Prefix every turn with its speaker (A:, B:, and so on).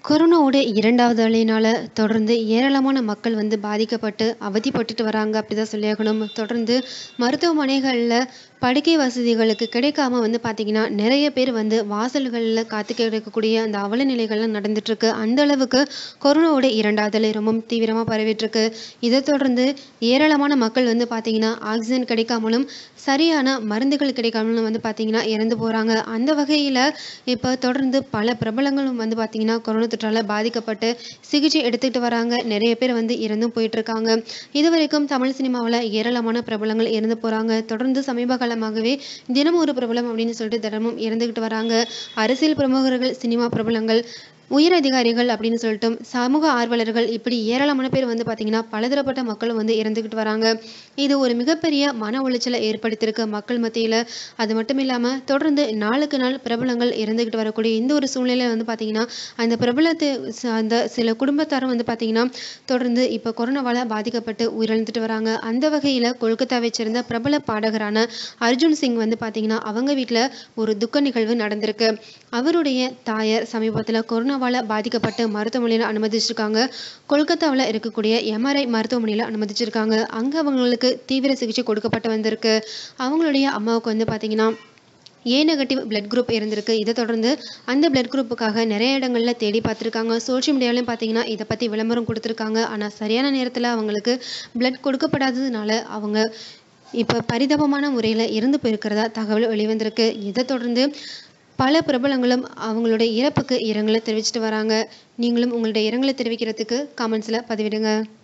A: கொரோனாவோட இரண்டாவது அலையினால தொடர்ந்து ஏராளமான மக்கள் வந்து பாதிக்கப்பட்டு அவதிப்பட்டுட்டு வராங்க அப்படிதான் சொல்லியாகணும் தொடர்ந்து மருத்துவமனைகளில் படுக்கை வசதிகளுக்கு கிடைக்காம வந்து பார்த்தீங்கன்னா நிறைய பேர் வந்து வாசல்களில் காத்து கிடக்கக்கூடிய அந்த அவல நிலைகள்லாம் நடந்துட்டு இருக்கு அந்த அளவுக்கு கொரோனாவோட இரண்டாவது அலை ரொம்பவும் தீவிரமாக பரவிட்டு இருக்கு இதை தொடர்ந்து ஏராளமான மக்கள் வந்து பார்த்தீங்கன்னா ஆக்சிஜன் கிடைக்காமலும் சரியான மருந்துகள் கிடைக்காமலும் வந்து பார்த்தீங்கன்னா இறந்து போறாங்க அந்த வகையில் இப்போ தொடர்ந்து பல பிரபலங்களும் வந்து பார்த்தீங்கன்னா கொரோனா தொற்றால பாதிக்கப்பட்டு சிகிச்சை எடுத்துக்கிட்டு வராங்க நிறைய பேர் வந்து இறந்தும் போயிட்டு இருக்காங்க இதுவரைக்கும் தமிழ் சினிமாவில் ஏராளமான பிரபலங்கள் இறந்து போறாங்க தொடர்ந்து சமீப காலமாகவே தினமும் ஒரு பிரபலம் அப்படின்னு சொல்லிட்டு தினமும் இறந்துகிட்டு வராங்க அரசியல் பிரமுகர்கள் சினிமா பிரபலங்கள் உயர் அதிகாரிகள் அப்படின்னு சொல்லிட்டு சமூக ஆர்வலர்கள் இப்படி ஏராளமான பேர் வந்து பார்த்தீங்கன்னா பலதரப்பட்ட மக்களும் வந்து இறந்துக்கிட்டு வராங்க இது ஒரு மிகப்பெரிய மன உளைச்சலை ஏற்படுத்தியிருக்கு மக்கள் மத்தியில் அது மட்டும் இல்லாமல் தொடர்ந்து நாளுக்கு நாள் பிரபலங்கள் இறந்துக்கிட்டு வரக்கூடிய இந்த ஒரு சூழ்நிலையில் வந்து பார்த்தீங்கன்னா அந்த பிரபலத்தை அந்த சில குடும்பத்தாரும் வந்து பார்த்தீங்கன்னா தொடர்ந்து இப்போ கொரோனாவால் பாதிக்கப்பட்டு உயிரிழந்துட்டு வராங்க அந்த வகையில் கொல்கத்தாவை சேர்ந்த பிரபல பாடகரான அர்ஜுன் சிங் வந்து பார்த்தீங்கன்னா அவங்க வீட்டில் ஒரு துக்க நிகழ்வு நடந்திருக்கு அவருடைய தாயார் சமீபத்தில் கொரோனாவால் பாதிக்கப்பட்டு மருத்துவமனையில் அனுமதிச்சிருக்காங்க கொல்கத்தாவில் இருக்கக்கூடிய எம்ஆர்ஐ மருத்துவமனையில் அனுமதிச்சிருக்காங்க அங்கே அவங்களுக்கு தீவிர சிகிச்சை கொடுக்கப்பட்டு வந்திருக்கு அவங்களுடைய அம்மாவுக்கு வந்து பார்த்தீங்கன்னா ஏ நெகட்டிவ் பிளட் குரூப் இருந்திருக்கு இதை தொடர்ந்து அந்த பிளட் குரூப்புக்காக நிறைய இடங்கள்ல தேடி பார்த்துருக்காங்க சோஷியல் மீடியாலையும் பார்த்தீங்கன்னா இதை பற்றி விளம்பரம் கொடுத்துருக்காங்க ஆனால் சரியான நேரத்தில் அவங்களுக்கு பிளட் கொடுக்கப்படாததுனால அவங்க இப்போ பரிதாபமான முறையில் இறந்து போயிருக்கிறதா தகவல் வெளிவந்திருக்கு இதை தொடர்ந்து பல பிரபலங்களும் அவங்களோட இறப்புக்கு இரங்கலை தெரிவிச்சிட்டு வராங்க நீங்களும் உங்களுடைய இரங்கலை தெரிவிக்கிறதுக்கு கமெண்ட்ஸில் பதிவிடுங்க